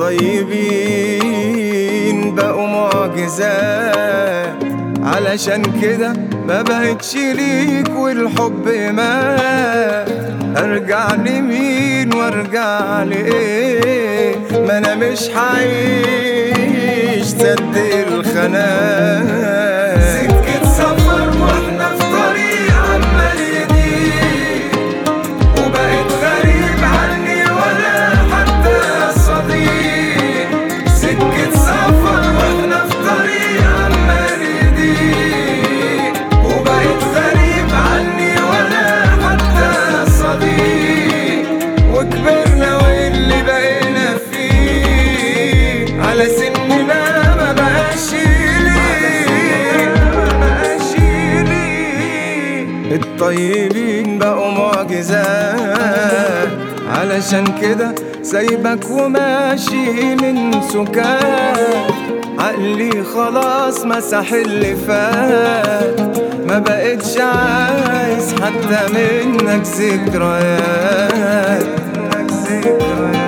الطيبين بقوا معجزات علشان كده ما بقتش ليك والحب مات ارجع لمين وارجع لايه ما انا مش هعيش سد الخناق سكة سفر واحنا في طريق عمال يضيق وبقيت غريب عني ولا حتى صديق سكة سفر واحنا في طريق عمال يضيق وبقيت غريب عني ولا حتى صديق وكبرنا واللي بقينا فيه على سننا ما بقاش ليه ما بقاش ليه الطيبين بقوا معجزات علشان كده سايبك وماشي من سكات عقلي خلاص مسح اللي فات ما بقتش عايز حتى منك ذكريات منك ذكريات